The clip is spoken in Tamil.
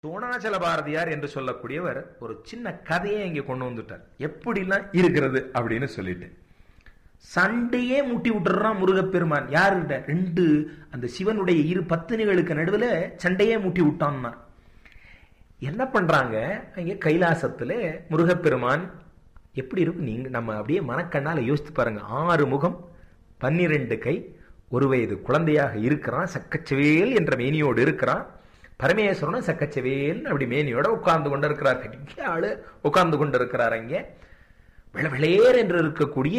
தோணாச்சல பாரதியார் என்று சொல்லக்கூடியவர் ஒரு சின்ன கதையை இங்க கொண்டு வந்துட்டார் எப்படிலாம் இருக்கிறது அப்படின்னு சொல்லிட்டு சண்டையே முட்டி விட்டுறான் முருகப்பெருமான் யாருகிட்ட ரெண்டு அந்த சிவனுடைய இரு பத்தினிகளுக்கு நடுவில் சண்டையே முட்டி விட்டான்னா என்ன பண்றாங்க அங்கே கைலாசத்துல முருகப்பெருமான் எப்படி இருக்கும் நீங்க நம்ம அப்படியே மனக்கண்ணால யோசித்து பாருங்க ஆறு முகம் பன்னிரண்டு கை ஒரு வயது குழந்தையாக இருக்கிறான் சக்கச்சவேல் என்ற மேனியோடு இருக்கிறான் பரமேஸ்வரனும் சக்கச்சவேல் அப்படி மேனியோட உட்கார்ந்து கொண்டு இருக்கிறார் ஆளு உட்கார்ந்து கொண்டு இருக்கிறார் அங்கே வெளவெளேர் என்று இருக்கக்கூடிய